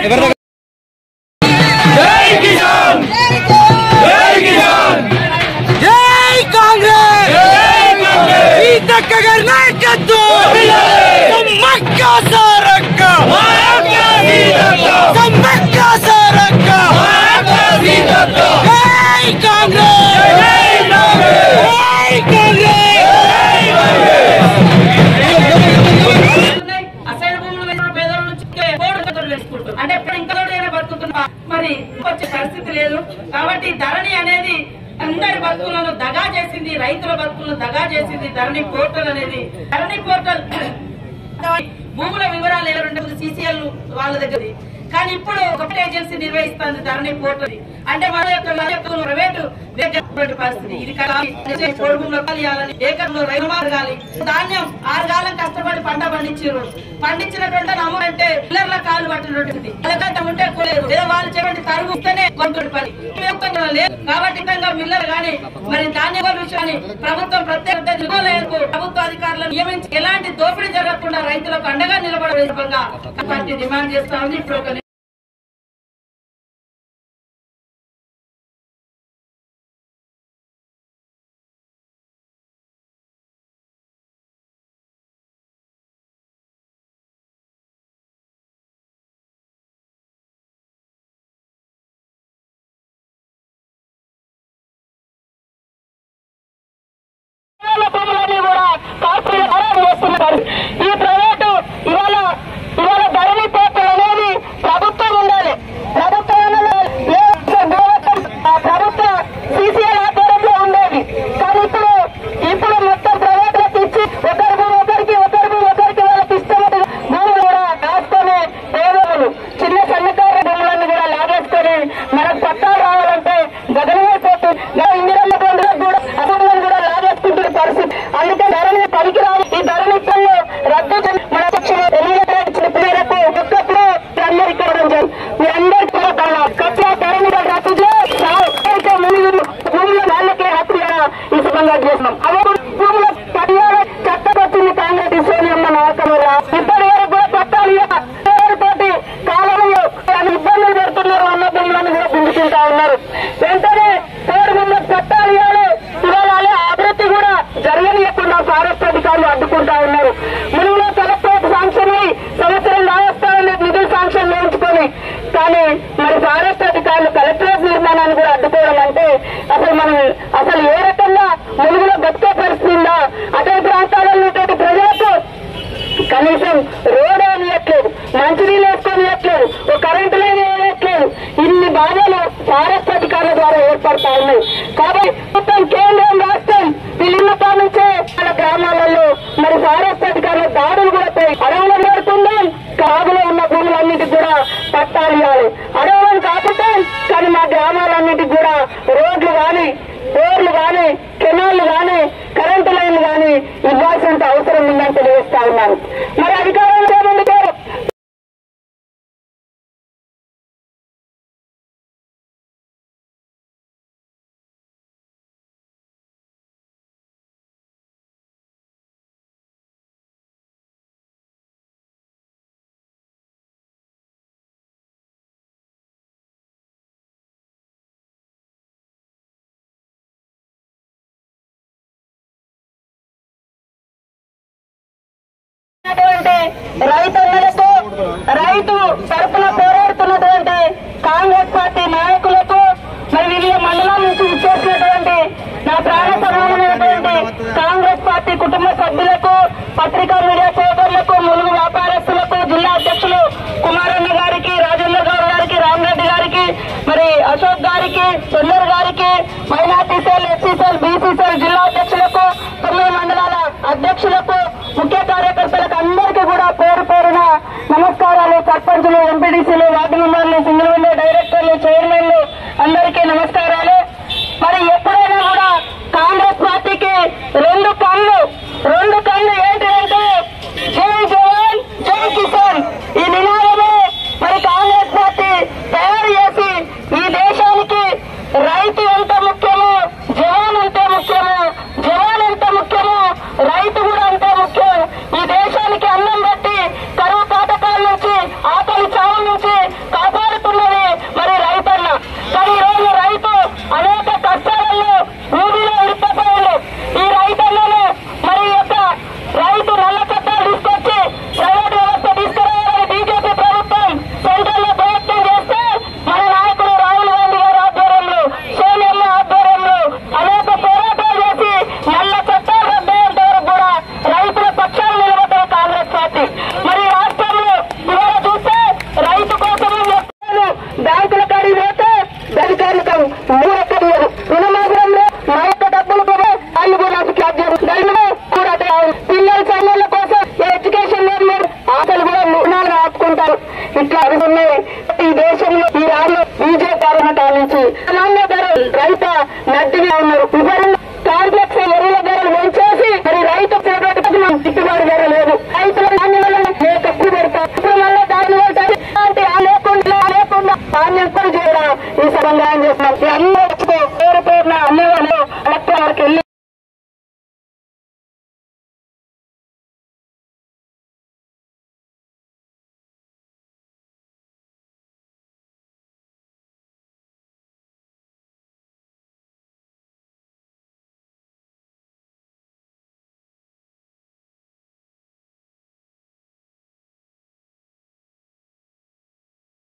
ఎవరి దగ్గర జై కాంగ్రెస్ సీతక్క గారి నాయకత్వం సమ్మక్క సారక్క సమ్మక్క సారక్క జై కాంగ్రెస్ జై ఉన్నాయి. అసైన్ భూములు వేసిన పేదల నుంచి కోడి కథలు వేసుకుంటారు అంటే ఇప్పుడు ఇంకా ఎవరైనా బతుకుతున్నా మరి వచ్చే పరిస్థితి లేదు కాబట్టి ధరణి అనేది అందరి బతుకులను దగా చేసింది రైతుల బతుకులను దగా చేసింది ధరణి పోర్టల్ అనేది ధరణి పోర్టల్ భూముల వివరాలు ఎవరుండదు సీసీఎల్ వాళ్ళ దగ్గరది కానీ ఇప్పుడు ఒకటే ఏజెన్సీ నిర్వహిస్తుంది ధరణి పోర్టల్ అంటే మన యొక్క మన యొక్క ప్రైవేటు వేగటువంటి పరిస్థితి ఇది కాదు కోడి భూములు కలియాలని ఏకంలో రైతు మార్గాలి ధాన్యం ఆరు కాలం కష్టపడి పంట పండించారు పండించినటువంటి అమౌంట్ అంటే పిల్లర్ల కాలు పట్టినటువంటిది అలాగంటే ఉంటే కోలేదు లేదా వాళ్ళు చెప్పండి తరుగు ఇస్తేనే కొంటుంది పని వ్యాప్తంగా లేదు కాబట్టి ఇంకా మిల్లర్ గాని మరి ధాన్యం విషయాన్ని ప్రభుత్వం ప్రత్యేక దిగువలకు ప్రభుత్వ అధికారులను నియమించి ఎలాంటి దోపిడీ జరగకుండా రైతులకు అండగా నిలబడే విధంగా పార్టీ డిమాండ్ చేస్తా ఉంది ఇప్పుడు ఒక భూములన్నీ కూడా కార్పొరేట్ ఖరారు చేస్తున్నారు ఈ ప్రైవేటు ఇవాళ ఇవాళ ధరణి పోర్టల్ అనేది ప్రభుత్వం ఉండాలి ప్రభుత్వం అనేది ఏ గవర్నమెంట్, ఆ ప్రభుత్వ సీసీఎల్ ఆధ్వర్యంలో ఉండేది కానీ ఇప్పుడు ఇప్పుడు మొత్తం ప్రైవేట్లకు ఇచ్చి ఒకరి భూమి ఒకరికి ఒకరి భూమి ఒకరికి వాళ్ళకి ఇష్టమైన భూములు కూడా కాసుకొని పేదలు చిన్న సన్నకారు భూములన్నీ కూడా లాగేసుకొని మనకు పట్టాలు రావాలంటే గగనమైపోతుంది ఇందిరమ్మ బంధువులకు కూడా అసెంబ్లీని కూడా లాగేసుకుంటున్న పరిస్థితి అందుకే ధరని పనికిరాదు ఈ ధరని ఇప్పట్లో రద్దు చేసి మన పక్షులు తెలియజేసిన మేరకు ఒక్కప్పుడు అందరూ ఇక్కడ ఉంచారు మీ అందరికీ కూడా కళ్ళ కట్ల ధరని కూడా రద్దు చేసి ఎవరికైతే మునిగి భూముల వాళ్ళకే హక్కుగా ఈ సంబంధం చేస్తున్నాం అదే భూముల పదివేల చట్టం వచ్చింది కాంగ్రెస్ సోనియమ్మ నాయకం వల్ల ఇప్పటి వరకు కూడా పట్టాలు తోటి కాలంలో ఇబ్బందులు పెడుతున్నారు అన్న భూములను కూడా గుంజుకుంటా ఉన్నారు వెంటనే కోడి భూముల చట్టాలు ఇవ్వాలి ఇవాళ అభివృద్ధి కూడా జరగనీయకుండా ఫారెస్ట్ అధికారులు అడ్డుకుంటా ఉన్నారు మునుగులో కలెక్టరేట్ శాంక్షన్ అయి సంవత్సరం రావస్తారని నిధులు శాంక్షన్ వేయించుకొని కానీ మరి ఫారెస్ట్ అధికారులు కలెక్టరేట్ నిర్మాణాన్ని కూడా అడ్డుకోవడం అంటే అసలు మనం అసలు ఏ రకంగా మునుగులో బతికే పరిస్థితి ఉందా అటవీ ప్రాంతాలలో ఉన్నటువంటి ప్రజలకు కనీసం రోడ్ వేయట్లేదు మంచినీళ్ళు వేసుకోనియట్లేదు ఓ కరెంటు లైన్ వేయట్లేదు ఇన్ని బాధలు ఫారెస్ట్ అధికారుల ద్వారా ఏర్పడతా ఉన్నాయి కాబట్టి మొత్తం కేంద్రం రాష్ట్రం వీళ్ళ నుంచే మన గ్రామాలలో మరి ఫారెస్ట్ అధికారుల దాడులు కూడా పోయి అడవులను పెడుతుందాం కాగులో ఉన్న భూములన్నిటికి కూడా పట్టాలు ఇవ్వాలి అడవులను కాపుతాం కానీ మా గ్రామాలన్నిటికి కూడా రోడ్లు కానీ బోర్లు కానీ కెనాల్లు కానీ కరెంటు లైన్లు కానీ ఇవ్వాల్సినంత అవసరం ఉందని తెలియజేస్తా ఉన్నాను మరి అధికారులు ఏముంది ఉన్నటువంటి రైతన్నలకు రైతు తరపున పోరాడుతున్నటువంటి కాంగ్రెస్ పార్టీ నాయకులకు మరి వివిధ మండలాల నుంచి ఇచ్చేసినటువంటి నా ప్రాణ సమానమైనటువంటి కాంగ్రెస్ పార్టీ కుటుంబ సభ్యులకు పత్రికా మీడియా సోదరులకు ములుగు వ్యాపారస్తులకు జిల్లా అధ్యక్షులు కుమారన్న గారికి రాజేంద్ర గౌడ్ గారికి రామరెడ్డి గారికి మరి అశోక్ గారికి సుందర్ గారికి minority cell SC cell BC cell జిల్లా అధ్యక్షులకు తొమ్మిది మండలాల అధ్యక్షులకు ముఖ్య కార్యకర్తలకు అందరికీ కూడా పేరు పేరున నమస్కారాలు సర్పంచులు ఎంపీడీసీలు గిట్టుబాటు ధర లేదు రైతుల ధాన్యం తక్కువ పెడతారు ఇప్పుడు మళ్ళీ దాని అంటే ఆ లేకుండా ఆ లేకుండా ధాన్యం కూడా చేయడం ఈ సభంగా చేస్తున్నాం అందరూ పేరు పేరున అమ్మేవాళ్ళు ఎలక్ట్రానికి వెళ్ళి